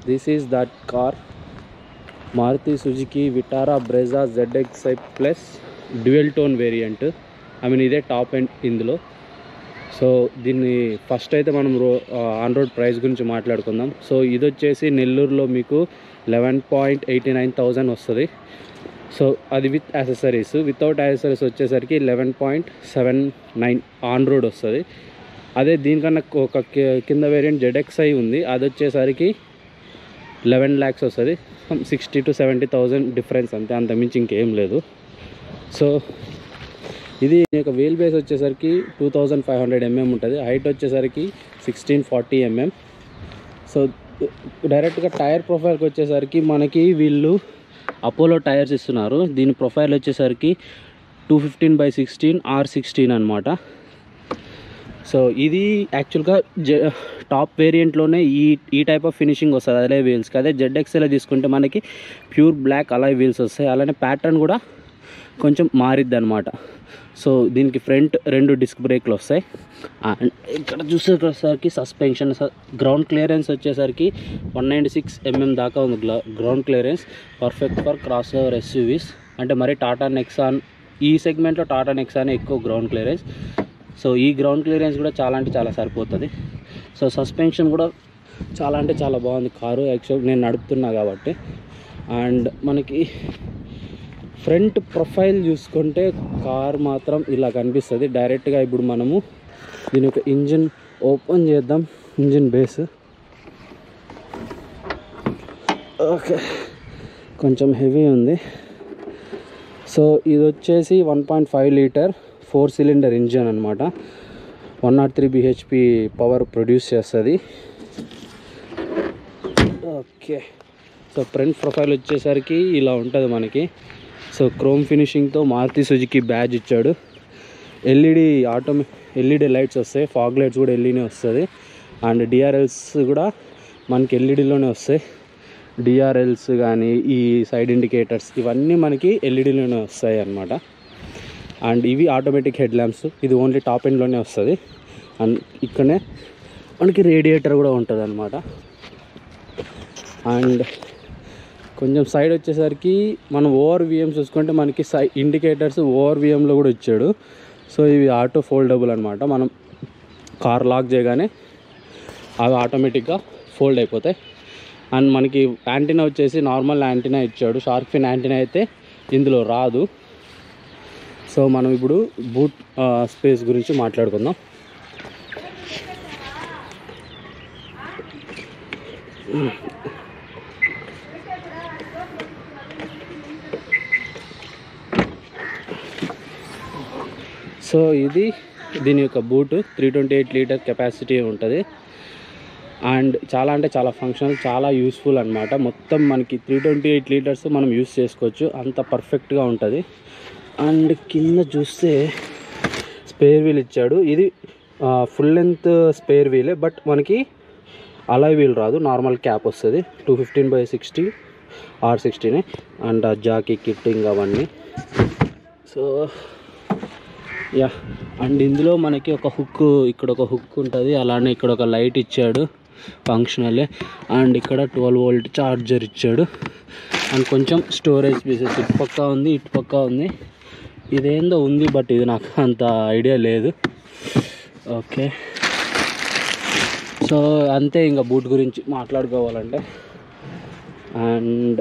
this is that car Maruti Suzuki Vitara Brezza ZXI plus dual tone variant I mean ఇదే top end ఇందులో so దీన్ని first అయితే మనం రో ఆన్ రోడ్ ప్రైస్ గురించి మాట్లాడుకుందాం సో ఇది వచ్చేసి నెల్లూరులో మీకు eleven point eighty nine thousand వస్తుంది సో అది విత్ యాక్సెసరీస్ వితౌట్ యాక్సెసరీస్ వచ్చేసరికి eleven point seven nine on road వస్తుంది అదే దీనికన్నా ఒక కి- కింద వేరియంట్ జెడ్ఎక్స్ఐ ఉంది అది వచ్చేసరికి లెవెన్ ల్యాక్స్ వస్తుంది sixty to seventy thousand difference అంతే అంత మించి ఇంకేం లేదు సో ఇది యొక్క వీల్ బేస్ వచ్చేసరికి two thousand five hundred mm ఉంటుంది హైట్ వచ్చేసరికి సిక్స్టీన్ ఫార్టీ ఎంఎం సో డైరెక్ట్గా టైర్ ప్రొఫైల్కి వచ్చేసరికి మనకి వీళ్ళు అపోలో టైర్స్ ఇస్తున్నారు దీని ప్రొఫైల్ వచ్చేసరికి two fifteen by sixteen R sixteen అనమాట సో ఇది యాక్చువల్గా జె టాప్ వేరియంట్లోనే ఈ ఈ టైప్ ఆఫ్ ఫినిషింగ్ వస్తుంది అదే వీల్స్కి అదే జెడ్ఎక్స్ఎల్ తీసుకుంటే మనకి ప్యూర్ బ్లాక్ అలాయ్ వీల్స్ వస్తాయి అలానే ప్యాటర్న్ కూడా కొంచెం మారిద్ది అనమాట సో దీనికి ఫ్రంట్ రెండు డిస్క్ బ్రేక్లు వస్తాయి అండ్ ఇక్కడ చూసేసరికి సస్పెన్షన్ గ్రౌండ్ క్లియరెన్స్ వచ్చేసరికి వన్ నైంటీ సిక్స్ ఎంఎం దాకా ఉంది ground clearance perfect for crossover SUVs అంటే మరి టాటా నెక్సాన్ ఈ సెగ్మెంట్లో టాటా నెక్సాన్ ఎక్కువ గ్రౌండ్ క్లియరెన్స్ సో ఈ గ్రౌండ్ క్లియరెన్స్ కూడా చాలా అంటే చాలా సరిపోతుంది సో సస్పెన్షన్ కూడా చాలా అంటే చాలా బాగుంది కారు యాక్చువల్ నేను నడుపుతున్నా కాబట్టి అండ్ మనకి ఫ్రంట్ ప్రొఫైల్ చూసుకుంటే కార్ మాత్రం ఇలా కనిపిస్తుంది డైరెక్ట్గా ఇప్పుడు మనము దీని యొక్క ఇంజిన్ ఓపెన్ చేద్దాం ఇంజిన్ బేస్ ఓకే కొంచెం హెవీ ఉంది సో ఇది వచ్చేసి one point five litre four cylinder engine అనమాట one nought three BHP power produce చేస్తుంది ఓకే సో ఫ్రంట్ ప్రొఫైల్ వచ్చేసరికి ఇలా ఉంటుంది మనకి సో క్రోమ్ ఫినిషింగ్తో మారుతి సుజుకి బ్యాజ్ ఇచ్చాడు ఎల్ఈడి ఆటోమే ఎల్ఈడి లైట్స్ వస్తాయి ఫాగ్ లైట్స్ కూడా ఎల్ఈనే వస్తుంది అండ్ డిఆర్ఎల్స్ కూడా మనకి ఎల్ఈడిలోనే వస్తాయి డిఆర్ఎల్స్ కానీ ఈ సైడ్ ఇండికేటర్స్ ఇవన్నీ మనకి ఎల్ఈడిలోనే వస్తాయి అన్నమాట అండ్ ఇవి ఆటోమేటిక్ హెడ్ ల్యాంప్స్ ఇది ఓన్లీ టాప్ ఎండ్లోనే వస్తుంది అండ్ ఇక్కడనే మనకి రేడియేటర్ కూడా ఉంటుంది అనమాట అండ్ కొంచెం సైడ్ వచ్చేసరికి మనం ఓవర్ విఎం చూసుకుంటే మనకి సై ఇండికేటర్స్ ఓవర్ విఎంలో కూడా ఇచ్చాడు సో ఇవి ఆటో ఫోల్డబుల్ అనమాట మనం కార్ లాక్ చేయగానే అవి ఆటోమేటిక్గా ఫోల్డ్ అయిపోతాయి అండ్ మనకి యాంటీనా వచ్చేసి నార్మల్ యాంటీనా ఇచ్చాడు షార్క్ ఫిన్ యాంటీనా అయితే ఇందులో రాదు సో మనం ఇప్పుడు బూట్ స్పేస్ గురించి మాట్లాడుకుందాం సో ఇది దీని యొక్క boot three twenty eight litre capacity ఉంటుంది అండ్ చాలా అంటే చాలా ఫంక్షనల్ చాలా యూస్ఫుల్ అనమాట మొత్తం మనకి త్రీ ట్వంటీ ఎయిట్ లీటర్స్ మనం యూస్ చేసుకోవచ్చు అంత పర్ఫెక్ట్గా ఉంటుంది అండ్ కింద చూస్తే స్పేర్ వీల్ ఇచ్చాడు ఇది ఫుల్ లెంత్ స్పేర్ వీలే బట్ మనకి అలాయ్ వీల్ రాదు నార్మల్ క్యాప్ వస్తుంది two fifteen by sixty R సిక్స్టీనే అండ్ ఆ జాకీ కిట్టింగ్ అవన్నీ సో యా అండ్ ఇందులో మనకి ఒక హుక్ ఇక్కడ ఒక హుక్ ఉంటుంది అలానే ఇక్కడ ఒక లైట్ ఇచ్చాడు ఫంక్షనలే అండ్ ఇక్కడ ట్వెల్వ్ వోల్ట్ ఛార్జర్ ఇచ్చాడు అండ్ కొంచెం స్టోరేజ్ పీసెస్ ఇటు పక్క ఉంది ఇటు పక్క ఉంది ఇదేందో ఉంది బట్ ఇది నాకు అంత ఐడియా లేదు ఓకే సో అంతే ఇంకా బూట్ గురించి మాట్లాడుకోవాలంటే అండ్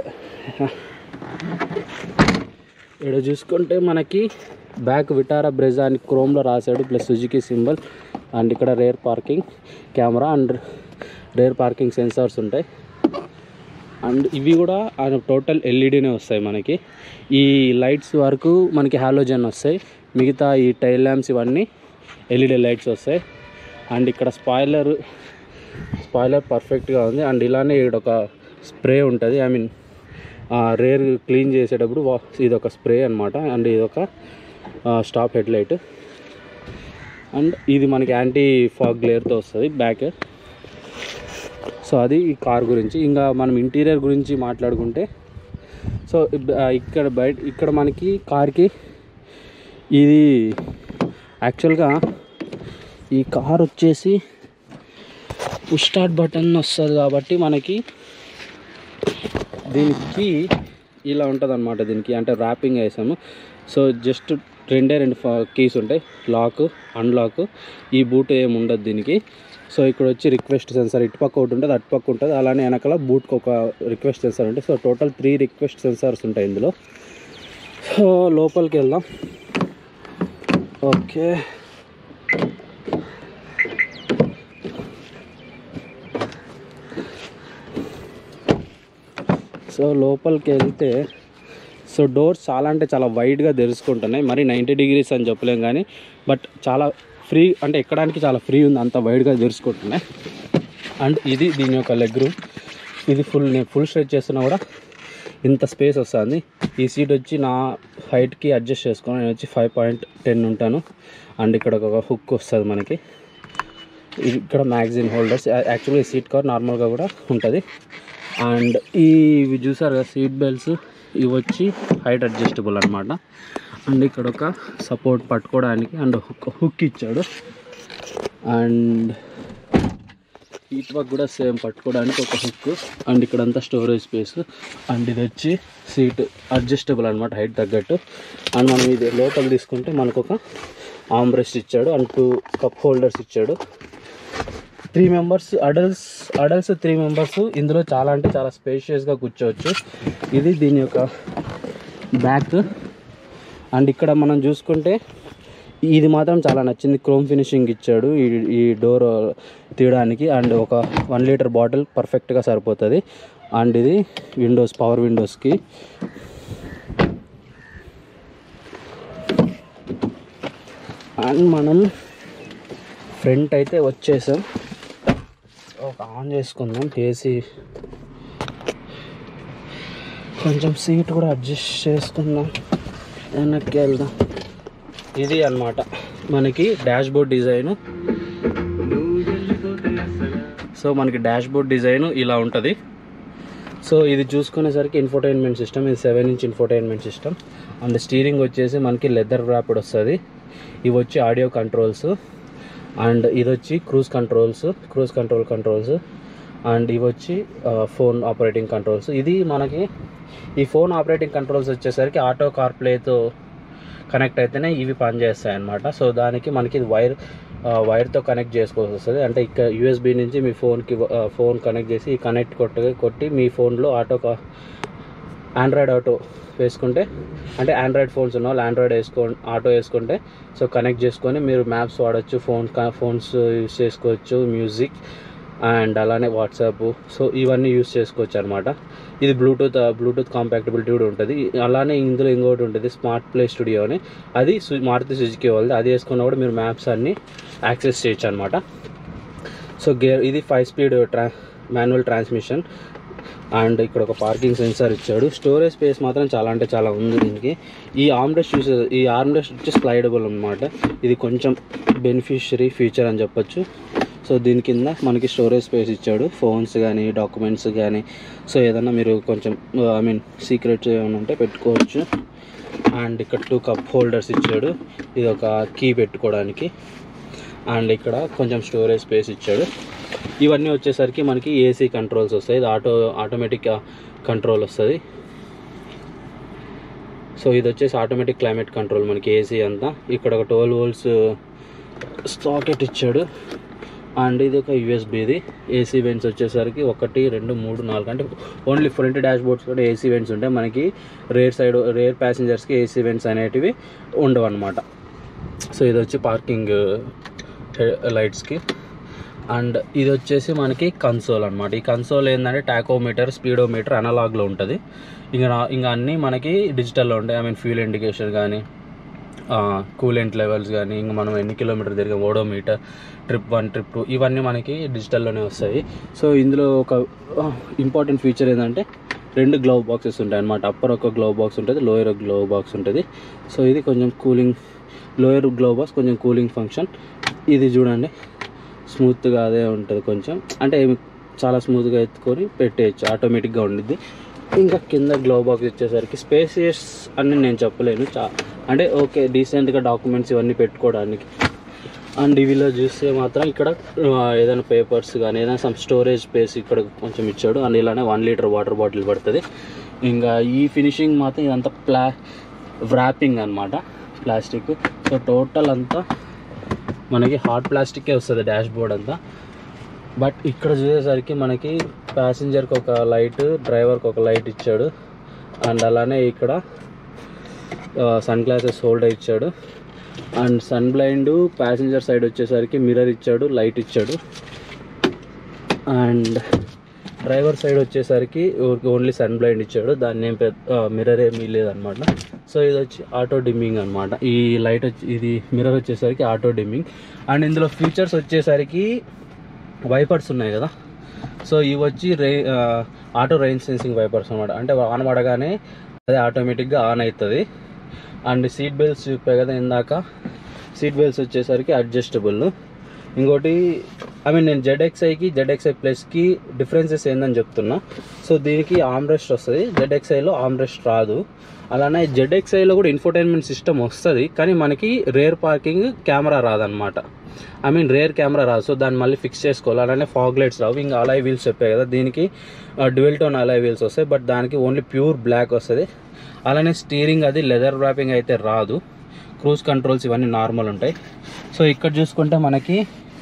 ఇక్కడ చూసుకుంటే మనకి బ్యాక్ విటారా బ్రెజా అని క్రోమ్లో రాశాడు ప్లస్ సుజుకి సింబల్ అండ్ ఇక్కడ rear parking camera and rear parking sensors ఉంటాయి అండ్ ఇవి కూడా టోటల్ ఎల్ఈడీనే వస్తాయి మనకి ఈ లైట్స్ వరకు మనకి హాలోజన్ వస్తాయి మిగతా ఈ టైల్ ల్యాంప్స్ ఇవన్నీ ఎల్ఈడి లైట్స్ వస్తాయి అండ్ ఇక్కడ స్పాయిలర్ స్పాయిలర్ పర్ఫెక్ట్గా ఉంది అండ్ ఇలానే ఇక్కడ ఒక స్ప్రే ఉంటుంది ఐ మీన్ రేర్ క్లీన్ చేసేటప్పుడు వా- ఇది ఒక స్ప్రే అనమాట అండ్ ఇది ఒక స్టాప్ హెడ్ లైట్ అండ్ ఇది మనకి యాంటీ ఫాగ్ గ్లేర్తో వస్తుంది బ్యాక్ సో అది ఈ కార్ గురించి ఇంకా మనం ఇంటీరియర్ గురించి మాట్లాడుకుంటే సో ఇబ్- ఆ, ఇక్కడ బయట ఇక్కడ మనకి కార్కి ఇది యాక్చువల్గా ఈ కార్ వచ్చేసి పుష్ స్టార్ట్ బటన్ వస్తుంది కాబట్టి మనకి దీనికి ఇలా ఉంటుంది అనమాట దీనికి అంటే ర్యాపింగ్ వేసాము సో జస్ట్ రెండే రెండు కీస్ ఉంటాయి లాక్ అన్లాక్ ఈ బూట్ ఏమి ఉండదు దీనికి సో ఇక్కడ వచ్చి రిక్వెస్ట్ సెన్సార్ ఇటుపక్క ఒకటి ఉంటుంది అటుపక్క ఉంటుంది అలానే వెనకాల బూట్కి ఒక రిక్వెస్ట్ సెన్సార్ ఉంటుంది so total three request sensors ఉంటాయి ఇందులో సో లోపలికి వెళ్దాం ఓకే సో లోపలికి వెళ్తే సో డోర్స్ చాలా అంటే చాలా వైడ్గా తెరుచుకుంటున్నాయి మరి నైంటీ డిగ్రీస్ అని చెప్పలేం కానీ బట్ చాలా ఫ్రీ అంటే ఎక్కడానికి చాలా ఫ్రీ ఉంది అంత వైడ్గా తెరుచుకుంటున్నాయి అండ్ ఇది దీని యొక్క లెగ్ రూమ్ ఇది ఫుల్ నేను ఫుల్ స్ట్రెచ్ చేస్తున్నా కూడా ఇంత స్పేస్ వస్తుంది ఈ సీట్ వచ్చి నా హైట్కి అడ్జస్ట్ చేసుకుని నేను వచ్చి ఫైవ్ పాయింట్ టెన్ ఉంటాను అండ్ ఇక్కడ ఒక హుక్ వస్తుంది మనకి ఇది ఇక్కడ మ్యాగజైన్ హోల్డర్స్ యాక్చువల్గా ఈ సీట్ కవర్ నార్మల్గా కూడా ఉంటుంది అండ్ ఈ ఇవి చూసారు కదా సీట్ బెల్ట్స్ ఇవి వచ్చి హైట్ అడ్జస్టబుల్ అనమాట అండ్ ఇక్కడ ఒక సపోర్ట్ పట్టుకోవడానికి అండ్ హుక్ హుక్ ఇచ్చాడు అండ్ ఇటు పక్క కూడా సేమ్ పట్టుకోవడానికి ఒక హుక్ అండ్ ఇక్కడంతా స్టోరేజ్ స్పేస్ అండ్ ఇది వచ్చి సీట్ అడ్జస్టబుల్ అనమాట హైట్ తగ్గట్టు అండ్ మనం ఇది లోపల తీసుకుంటే మనకు ఒక ఆమ్రెస్ట్ ఇచ్చాడు అండ్ టూ కప్ హోల్డర్స్ ఇచ్చాడు three members adults adults three members ఇందులో చాలా అంటే చాలా స్పేషియస్గా కూర్చోవచ్చు ఇది దీని యొక్క బ్యాక్ అండ్ ఇక్కడ మనం చూసుకుంటే ఇది మాత్రం చాలా నచ్చింది క్రోమ్ ఫినిషింగ్ ఇచ్చాడు ఈ ఈ డోర్ తీయడానికి అండ్ ఒక వన్ లీటర్ బాటిల్ పర్ఫెక్ట్గా సరిపోతుంది అండ్ ఇది విండోస్ పవర్ విండోస్కి అండ్ మనం ఫ్రంట్ అయితే వచ్చేసాం ఒక ఆన్ చేసుకుందాం ఏసీ కొంచెం సీట్ కూడా అడ్జస్ట్ చేసుకుందాం వెనక్కి వెళ్దాం ఇది అన్నమాట మనకి డాష్ బోర్డ్ డిజైన్ సో మనకి డాష్ బోర్డ్ డిజైన్ ఇలా ఉంటుంది సో ఇది చూసుకునేసరికి ఇన్ఫోటైన్మెంట్ సిస్టమ్ ఇది seven inch infotainment system and steering వచ్చేసి మనకి లెదర్ ర్యాపిడ్ వస్తుంది ఇవి వచ్చి ఆడియో కంట్రోల్స్ అండ్ ఇది వచ్చి cruise controls cruise control controls and ఇవి వచ్చి ఫోన్ ఆపరేటింగ్ కంట్రోల్స్ ఇది మనకి ఈ ఫోన్ ఆపరేటింగ్ కంట్రోల్స్ వచ్చేసరికి ఆటో కార్ప్లేతో కనెక్ట్ అయితేనే ఇవి పనిచేస్తాయి అన్నమాట సో దానికి మనకి ఇది వైర్ వైర్తో కనెక్ట్ చేసుకోవాల్సి వస్తుంది అంటే ఇక్కడ యూఎస్బి నుంచి మీ ఫోన్కి ఫోన్ కనెక్ట్ చేసి ఈ కనెక్ట్ కొట్టి కొట్టి మీ ఫోన్లో ఆటో కా ఆండ్రాయిడ్ ఆటో వేసుకుంటే అంటే ఆండ్రాయిడ్ ఫోన్స్ ఉన్న వాళ్ళు ఆండ్రాయిడ్ వేసుకో ఆటో వేసుకుంటే సో కనెక్ట్ చేసుకొని మీరు మ్యాప్స్ వాడచ్చు ఫోన్ ఫోన్స్ యూస్ చేసుకోవచ్చు మ్యూజిక్ అండ్ అలానే వాట్సాప్ సో ఇవన్నీ యూస్ చేసుకోవచ్చు అనమాట ఇది బ్లూటూత్ బ్లూటూత్ కాంపాక్టబిలిటీ కూడా ఉంటుంది అలానే ఇందులో ఇంకోటి ఉంటుంది స్మార్ట్ ప్లే స్టూడియో అని అది సు- మారుతి సుజుకి వాళ్ళది అది వేసుకున్నా కూడా మీరు మ్యాప్స్ అన్నీ యాక్సెస్ చేయొచ్చు అనమాట సో గేర్ ఇది ఫైవ్ స్పీడ్ ట్రా మాన్యువల్ ట్రాన్స్మిషన్ అండ్ ఇక్కడ ఒక పార్కింగ్ సెన్సార్ ఇచ్చాడు స్టోరేజ్ స్పేస్ మాత్రం చాలా అంటే చాలా ఉంది దీనికి ఈ ఆర్మ్రెస్ట్ చూసే ఈ ఆర్మ్రెస్ట్ వచ్చి స్లైడబుల్ అనమాట ఇది కొంచెం బెనిఫిషరీ ఫీచర్ అని చెప్పొచ్చు సో దీని కింద మనకి స్టోరేజ్ స్పేస్ ఇచ్చాడు ఫోన్స్ కానీ డాక్యుమెంట్స్ కానీ సో ఏదన్నా మీరు కొంచెం ఐ మీన్ సీక్రెట్స్ ఏమైనా ఉంటే పెట్టుకోవచ్చు అండ్ ఇక్కడ టూ కప్ హోల్డర్స్ ఇచ్చాడు ఇది ఒక కీ పెట్టుకోవడానికి అండ్ ఇక్కడ కొంచెం స్టోరేజ్ స్పేస్ ఇచ్చాడు ఇవన్నీ వచ్చేసరికి మనకి ఏసీ కంట్రోల్స్ వస్తాయి ఇది ఆటో ఆటోమేటిక్ కంట్రోల్ వస్తుంది సో ఇది వచ్చేసి ఆటోమేటిక్ క్లైమేట్ కంట్రోల్ మనకి ఏసీ అంతా ఇక్కడ ఒక ట్వెల్వ్ వోల్ట్స్ సాకెట్ ఇచ్చాడు అండ్ ఇది ఒక యూఎస్బిది ఏసీ వెంట్స్ వచ్చేసరికి ఒకటి రెండు మూడు నాలుగు అంటే ఓన్లీ ఫ్రంట్ డాష్ బోర్డ్స్ కూడా ఏసీ వెంట్స్ ఉంటాయి మనకి రేర్ సైడ్ రేర్ ప్యాసింజర్స్కి ఏసీ వెంట్స్ అనేటివి ఉండవు అనమాట సో ఇది వచ్చి పార్కింగ్ లైట్స్కి అండ్ ఇది వచ్చేసి మనకి కన్సోల్ అనమాట ఈ కన్సోల్ ఏంటంటే టాకోమీటర్ స్పీడోమీటర్ అనలాగ్లో ఉంటుంది ఇంకా రా- ఇంకా అన్నీ మనకి డిజిటల్లో ఉంటాయి ఐ మీన్ ఫ్యూల్ ఇండికేషన్ కానీ కూలెంట్ లెవెల్స్ కానీ ఇంకా మనం ఎన్ని కిలోమీటర్ తిరిగే odometer trip one trip two ఇవన్నీ మనకి డిజిటల్లోనే వస్తాయి సో ఇందులో ఒక ఇంపార్టెంట్ ఫీచర్ ఏంటంటే రెండు గ్లవ్ బాక్సెస్ ఉంటాయి అనమాట అప్పర్ ఒక గ్లవ్ బాక్స్ ఉంటుంది లోయర్ ఒక గ్లవ్ బాక్స్ ఉంటుంది సో ఇది కొంచెం కూలింగ్ లోయర్ గ్లవ్ బాక్స్ కొంచెం కూలింగ్ ఫంక్షన్ ఇది చూడండి స్మూత్గా అదే ఉంటుంది కొంచెం అంటే ఏమి- చాలా స్మూత్గా ఎత్తుకొని పెట్టేయచ్చు ఆటోమేటిక్గా ఉండిద్ది ఇంకా కింద గ్లో బాక్స్ వచ్చేసరికి స్పేసియస్ అని నేను చెప్పలేను చా అంటే ఓకే డీసెంట్గా డాక్యుమెంట్స్ ఇవన్నీ పెట్టుకోవడానికి అండ్ ఇవిలో చూస్తే మాత్రం ఇక్కడ ఆ, ఏదైనా పేపర్స్ కానీ ఏదైనా సమ్ స్టోరేజ్ స్పేస్ ఇక్కడ కొంచెం ఇచ్చాడు అండ్ ఇలానే వన్ లీటర్ వాటర్ బాటిల్ పడుతుంది ఇంకా ఈ ఫినిషింగ్ మాత్రం ఇదంతా ప్లా వ్రాపింగ్ అనమాట ప్లాస్టిక్ సో టోటల్ అంతా మనకి హాట్ ప్లాస్టికే వస్తుంది డాష్ బోర్డ్ అంతా బట్ ఇక్కడ చూసేసరికి మనకి ప్యాసింజర్కి ఒక లైట్ డ్రైవర్కి ఒక లైట్ ఇచ్చాడు అండ్ అలానే ఇక్కడ సన్ గ్లాసెస్ హోల్డర్ ఇచ్చాడు and sun blind passenger side వచ్చేసరికి మిర్రర్ ఇచ్చాడు లైట్ ఇచ్చాడు అండ్ డ్రైవర్ సైడ్ వచ్చేసరికి ఓన్లీ సన్ బ్లైండ్ ఇచ్చాడు దాన్ని ఏం పెద్ద మిర్రర్ ఏమీ లేదనమాట సో ఇది వచ్చి ఆటో డిమ్మింగ్ అనమాట ఈ లైట్ వచ్చి ఇది మిర్రర్ వచ్చేసరికి ఆటో డిమ్మింగ్ అండ్ ఇందులో ఫీచర్స్ వచ్చేసరికి వైపర్స్ ఉన్నాయి కదా సో ఇవి వచ్చి రే ఆటో రైన్ సెన్సింగ్ వైపర్స్ అనమాట అంటే ఆన్ పడగానే అదే ఆటోమేటిక్గా ఆన్ అవుతుంది అండ్ సీట్ బెల్ట్స్ చెప్పాయి కదా ఇందాక సీట్ బెల్ట్స్ వచ్చేసరికి అడ్జస్టబుల్ ఇంకోటి ఐ మీన్ నేను జెడ్ఎక్స్ఐకి జెడ్ఎక్స్ఐ ప్లస్కి డిఫరెన్సెస్ ఏందని చెప్తున్నా సో దీనికి ఆమ్రెస్ట్ వస్తుంది జెడ్ఎక్స్ఐలో ఆమ్రెస్ట్ రాదు అలానే జెడ్ఎక్స్ఐలో కూడా ఇన్ఫోటైన్మెంట్ సిస్టమ్ వస్తుంది కానీ మనకి రేర్ పార్కింగ్ కెమెరా రాదనమాట ఐ మీన్ రేర్ కెమెరా రాదు సో దాన్ని మళ్ళీ ఫిక్స్ చేసుకోవాలి అలానే ఫాగ్ లైట్స్ రావు ఇంకా అలాయ్ వీల్స్ చెప్పాయి కదా దీనికి డ్యువెల్ టోన్ అలాయ్ వీల్స్ వస్తాయి బట్ దానికి ఓన్లీ ప్యూర్ బ్లాక్ వస్తుంది అలానే స్టీరింగ్ అది లెదర్ ర్యాపింగ్ అయితే రాదు క్రూజ్ కంట్రోల్స్ ఇవన్నీ నార్మల్ ఉంటాయి సో ఇక్కడ చూసుకుంటే మనకి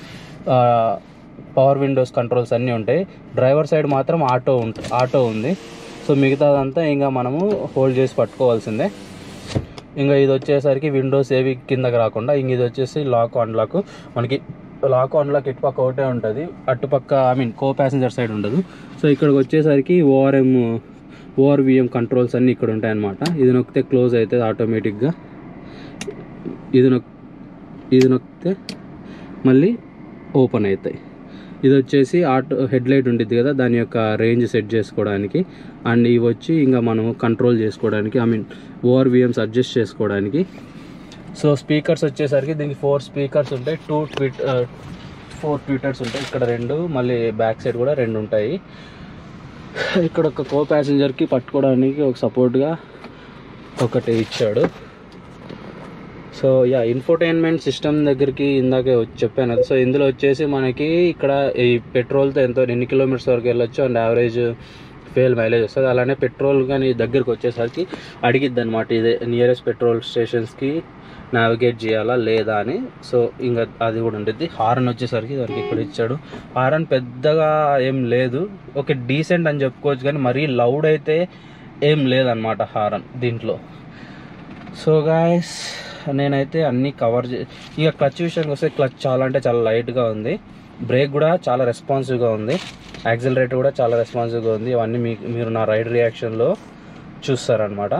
పవర్ విండోస్ కంట్రోల్స్ అన్నీ ఉంటాయి డ్రైవర్ సైడ్ మాత్రం ఆటో ఉంట ఆటో ఉంది సో మిగతాదంతా ఇంకా మనము హోల్డ్ చేసి పట్టుకోవాల్సిందే ఇంకా ఇది వచ్చేసరికి విండోస్ ఏవి కిందకి రాకుండా ఇంక ఇది వచ్చేసి లాక్ అన్లాక్ మనకి లాక్ అన్లాక్ ఇటుపక్క ఒకటే ఉంటుంది అటుపక్క I mean co passenger side ఉండదు సో ఇక్కడికి వచ్చేసరికి ఓఆర్ఎం ఓఆర్విఎం కంట్రోల్స్ అన్నీ ఇక్కడ ఉంటాయన్నమాట ఇది నొక్కితే క్లోజ్ అవుతుంది ఆటోమేటిక్గా ఇది నొక్ ఇది నొక్కితే మళ్ళీ ఓపెన్ అవుతాయి ఇది వచ్చేసి ఆటో హెడ్ లైట్ ఉంటుంది కదా దాని యొక్క రేంజ్ సెట్ చేసుకోవడానికి అండ్ ఇవి వచ్చి ఇంకా మనము కంట్రోల్ చేసుకోవడానికి ఐ మీన్ ఓఆర్విఎమ్స్ అడ్జస్ట్ చేసుకోవడానికి సో స్పీకర్స్ వచ్చేసరికి దీనికి ఫోర్ స్పీకర్స్ ఉంటాయి టూ ట్విట్ ఫోర్ ట్విటర్స్ ఉంటాయి ఇక్కడ రెండు మళ్ళీ బ్యాక్ సైడ్ కూడా రెండు ఉంటాయి ఇక్కడ ఒక కో ప్యాసింజర్కి పట్టుకోవడానికి ఒక సపోర్ట్గా ఒకటి ఇచ్చాడు సో యా ఇన్ఫోటైన్మెంట్ సిస్టమ్ దగ్గరికి ఇందాకే వచ్చి చెప్పాను కదా సో ఇందులో వచ్చేసి మనకి ఇక్కడ ఈ పెట్రోల్తో ఎంతో ఎన్ని కిలోమీటర్స్ వరకు వెళ్ళొచ్చు అండ్ యావరేజ్ ఫేల్ మైలేజ్ వస్తుంది అలానే పెట్రోల్ కానీ దగ్గరికి వచ్చేసరికి అడిగిద్ది అనమాట ఇదే నియరెస్ట్ పెట్రోల్ స్టేషన్స్కి నావిగేట్ చేయాలా లేదా అని సో ఇంకా అది కూడా ఉంటుంది హారన్ వచ్చేసరికి దానికి ఇక్కడ ఇచ్చాడు హారన్ పెద్దగా ఏం లేదు ఓకే డీసెంట్ అని చెప్పుకోవచ్చు కానీ మరీ లౌడ్ అయితే ఏం లేదనమాట హారన్ దీంట్లో సో గాయస్ నేనైతే అన్నీ కవర్ చే ఇక క్లచ్ విషయానికి వస్తే క్లచ్ చాలా అంటే చాలా లైట్గా ఉంది బ్రేక్ కూడా చాలా రెస్పాన్సివ్గా ఉంది యాక్సిలరేటర్ కూడా చాలా రెస్పాన్సివ్గా ఉంది ఇవన్నీ మీ మీరు నా రైడ్ రియాక్షన్లో చూస్తారనమాట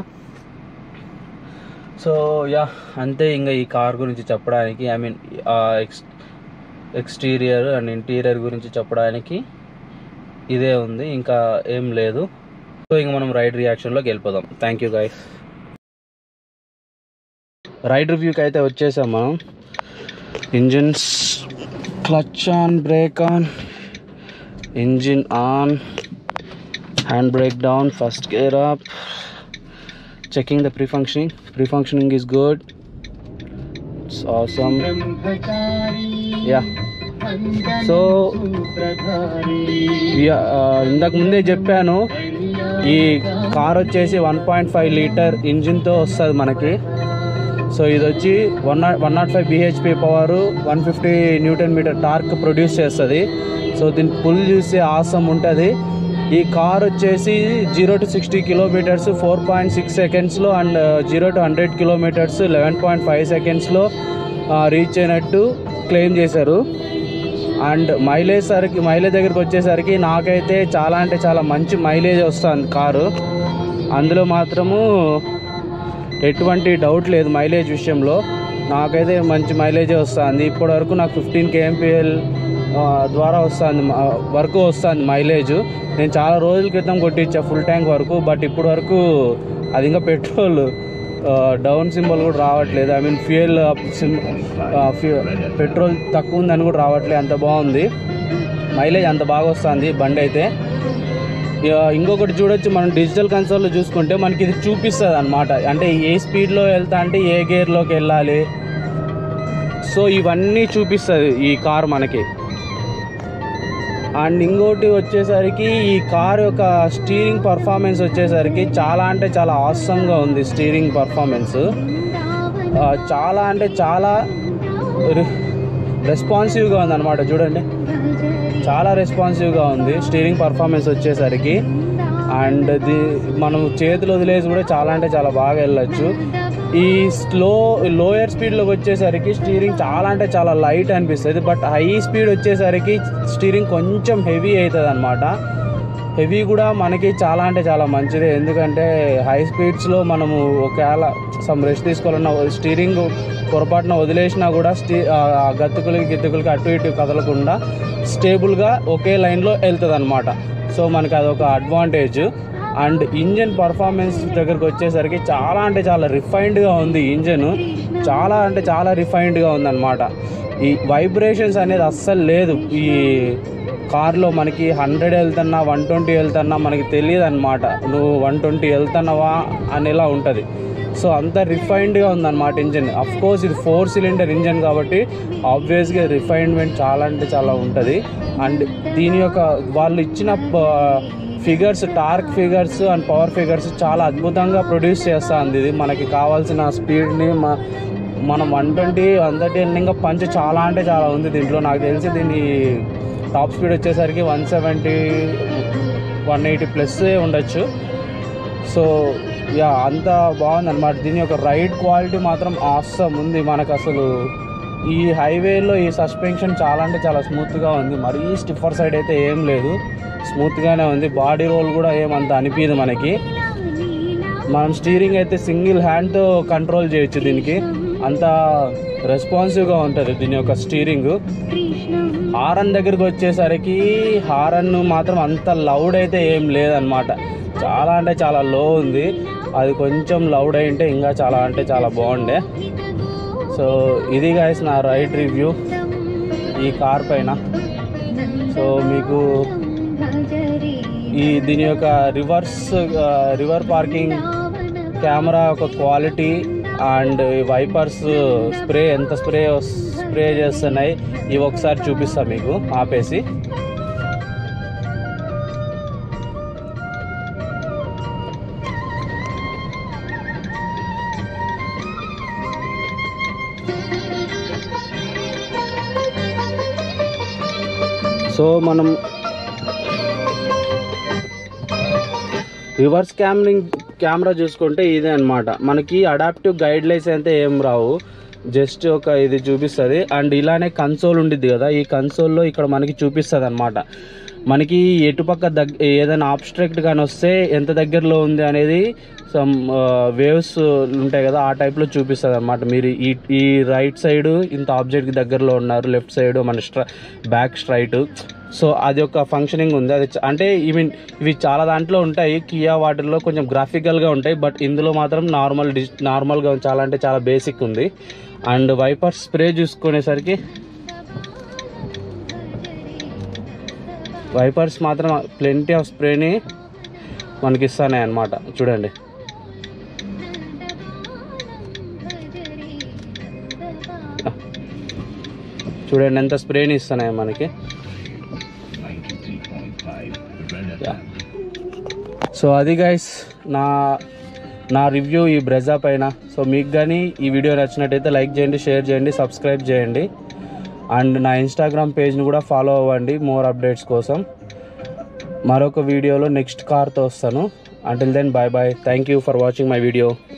సో యా అంతే ఇంకా ఈ కార్ గురించి చెప్పడానికి ఐ మీన్ ఎక్స్ ఎక్స్టీరియర్ అండ్ ఇంటీరియర్ గురించి చెప్పడానికి ఇదే ఉంది ఇంకా ఏం లేదు సో ఇంక మనం రైడ్ రియాక్షన్లోకి వెళ్ళిపోదాం థ్యాంక్ యూ గైస్ రైడ్ రివ్యూకి అయితే వచ్చేసాం మనం engines clutch on brake on engine on hand brake down first gear up checking the pre functioning pre functioning is good it's awesome yeah so ఇంతకు ముందే చెప్పాను ఈ కార్ వచ్చేసి వన్ పాయింట్ ఫైవ్ లీటర్ ఇంజిన్తో వస్తుంది మనకి సో ఇది వచ్చి one nought one nought five BHP power one fifty newton metre torque produce చేస్తుంది సో దీని పుల్ చూస్తే ఆసం ఉంటుంది ఈ కార్ వచ్చేసి zero to sixty kilometres four point six సెకండ్స్లో and zero to hundred kilometres eleven point five సెకండ్స్లో reach అయినట్టు claim చేశారు అండ్ మైలేజ్ సరికి మైలేజ్ దగ్గరికి వచ్చేసరికి నాకైతే చాలా అంటే చాలా మంచి మైలేజ్ వస్తుంది కారు అందులో మాత్రము ఎటువంటి డౌట్ లేదు మైలేజ్ విషయంలో నాకైతే మంచి మైలేజే వస్తుంది ఇప్పటి వరకు నాకు ఫిఫ్టీన్ కేఎంపిఎల్ ద్వారా వస్తుంది వరకు వస్తుంది మైలేజ్ నేను చాలా రోజుల క్రితం కొట్టించా ఫుల్ ట్యాంక్ వరకు బట్ ఇప్పటి వరకు అది ఇంకా పెట్రోల్ డౌన్ సింబల్ కూడా రావట్లేదు ఐ మీన్ ఫ్యూయల్ పెట్రోల్ తక్కువ ఉందని కూడా రావట్లేదు అంత బాగుంది మైలేజ్ అంత బాగా వస్తుంది బండి అయితే ఇక ఇంకొకటి చూడొచ్చు మనం డిజిటల్ కన్సోల్లో చూసుకుంటే మనకి ఇది చూపిస్తుంది అనమాట అంటే ఏ స్పీడ్లో వెళ్తా అంటే ఏ గేర్లోకి వెళ్ళాలి సో ఇవన్నీ చూపిస్తుంది ఈ కార్ మనకి అండ్ ఇంకోటి వచ్చేసరికి ఈ కార్ యొక్క స్టీరింగ్ పర్ఫార్మెన్స్ వచ్చేసరికి చాలా అంటే చాలా ఆసంగా ఉంది స్టీరింగ్ పర్ఫార్మెన్స్ చాలా అంటే చాలా రెస్పాన్సివ్గా ఉంది అనమాట చూడండి చాలా రెస్పాన్సివ్గా ఉంది స్టీరింగ్ పర్ఫార్మెన్స్ వచ్చేసరికి అండ్ ది మనం చేతులు వదిలేసి కూడా చాలా అంటే చాలా బాగా వెళ్ళొచ్చు ఈ స్లో లోయర్ స్పీడ్లోకి వచ్చేసరికి స్టీరింగ్ చాలా అంటే చాలా లైట్ అనిపిస్తుంది బట్ హై స్పీడ్ వచ్చేసరికి స్టీరింగ్ కొంచెం హెవీ అవుతుంది అనమాట హెవీ కూడా మనకి చాలా అంటే చాలా మంచిదే ఎందుకంటే హై స్పీడ్స్లో మనము ఒకవేళ సమ్ రెస్ట్ తీసుకోవాలన్న స్టీరింగ్ పొరపాటున వదిలేసినా కూడా స్టీ ఆ గతుకులకి గిత్తుకులకి అటు ఇటు కదలకుండా స్టేబుల్గా ఒకే లైన్లో వెళ్తుంది అనమాట సో మనకి అదొక అడ్వాంటేజ్ అండ్ ఇంజన్ పర్ఫార్మెన్స్ దగ్గరకు వచ్చేసరికి చాలా అంటే చాలా రిఫైన్డ్గా ఉంది ఇంజన్ చాలా అంటే చాలా రిఫైన్డ్గా ఉందన్నమాట ఈ వైబ్రేషన్స్ అనేది అస్సలు లేదు ఈ కార్లో మనకి హండ్రెడ్ వెళ్తున్నా వన్ ట్వంటీ వెళ్తున్నా మనకి తెలియదు అనమాట నువ్వు వన్ ట్వంటీ వెళ్తున్నావా అనేలా ఉంటుంది సో అంత రిఫైన్డ్గా ఉందన్నమాట ఇంజన్ అఫ్ కోర్స్ ఇది ఫోర్ సిలిండర్ ఇంజన్ కాబట్టి ఆబ్వియస్గా రిఫైన్మెంట్ చాలా అంటే చాలా ఉంటుంది అండ్ దీని యొక్క వాళ్ళు ఇచ్చిన figures torque figures and power figures చాలా అద్భుతంగా ప్రొడ్యూస్ చేస్తుంది ఇది మనకి కావాల్సిన స్పీడ్ని మా మనం వన్ ట్వంటీ వన్ థర్టీ ఇంకా పంచ్ చాలా అంటే చాలా ఉంది దీంట్లో నాకు తెలిసి దీని టాప్ స్పీడ్ వచ్చేసరికి one seventy one eighty plus ఉండొచ్చు సో యా అంత బాగుంది అనమాట దీని యొక్క రైడ్ క్వాలిటీ మాత్రం ఆసమ్ ఉంది మనకు అసలు ఈ హైవేలో ఈ సస్పెన్షన్ చాలా అంటే చాలా స్మూత్గా ఉంది మరీ స్టిఫర్ సైడ్ అయితే ఏం లేదు స్మూత్గానే ఉంది బాడీ రోల్ కూడా ఏమంత అనిపించదు మనకి మనం స్టీరింగ్ అయితే సింగిల్ హ్యాండ్తో కంట్రోల్ చేయొచ్చు దీనికి అంత రెస్పాన్సివ్గా ఉంటుంది దీని యొక్క స్టీరింగ్ హారన్ దగ్గరికి వచ్చేసరికి హారన్ మాత్రం అంత లౌడ్ అయితే ఏం లేదనమాట చాలా అంటే చాలా లో ఉంది అది కొంచెం లౌడ్ అయింటే ఇంకా చాలా అంటే చాలా బాగుండే సో ఇది గాయస్ నా రైడ్ రివ్యూ ఈ కార్ పైన సో మీకు ఈ దీని యొక్క రివర్స్ రివర్ పార్కింగ్ కెమెరా యొక్క క్వాలిటీ అండ్ వైపర్స్ స్ప్రే ఎంత స్ప్రే స్ప్రే చేస్తున్నాయి ఇవి ఒకసారి చూపిస్తా మీకు ఆపేసి సో మనం రివర్స్ క్యామరింగ్ కెమెరా చూసుకుంటే ఇదే అనమాట మనకి అడాప్టివ్ గైడ్ లైన్స్ అయితే ఏం రావు జస్ట్ ఒక ఇది చూపిస్తుంది అండ్ ఇలానే కన్సోల్ ఉండిద్ది కదా ఈ కన్సోల్లో ఇక్కడ మనకి చూపిస్తుంది అనమాట మనకి ఎటుపక్క దగ్గ ఏదైనా ఆబ్స్ట్రాక్ట్ కానీ వస్తే ఎంత దగ్గరలో ఉంది అనేది సమ్ వేవ్స్ ఉంటాయి కదా ఆ టైప్లో చూపిస్తుంది అనమాట మీరు ఈ ఈ రైట్ సైడ్ ఇంత ఆబ్జెక్ట్కి దగ్గరలో ఉన్నారు లెఫ్ట్ సైడ్ మన స్ట్రా బ్యాక్ స్ట్రైట్ సో అది ఒక ఫంక్షనింగ్ ఉంది అది చ- అంటే ఈ మీన్ ఇవి చాలా దాంట్లో ఉంటాయి కియా వాటిల్లో కొంచెం గ్రాఫికల్గా ఉంటాయి బట్ ఇందులో మాత్రం నార్మల్ డిజ్ నార్మల్గా చాలా అంటే చాలా బేసిక్ ఉంది అండ్ వైపర్ స్ప్రే చూసుకునేసరికి వైపర్స్ మాత్రం ప్లెంటీ ఆఫ్ స్ప్రేని మనకి ఇస్తాయి అన్నమాట చూడండి చూడండి ఎంత స్ప్రేని ఇస్తున్నాయి మనకి సో అది గైస్ నా నా రివ్యూ ఈ బ్రెజా పైన సో మీకు కానీ ఈ వీడియో నచ్చినట్టయితే లైక్ చేయండి షేర్ చేయండి సబ్స్క్రైబ్ చేయండి అండ్ నా ఇన్స్టాగ్రామ్ పేజ్ని కూడా ఫాలో అవ్వండి మోర్ అప్డేట్స్ కోసం మరొక వీడియోలో నెక్స్ట్ కార్తో వస్తాను until then bye bye thank you for watching my video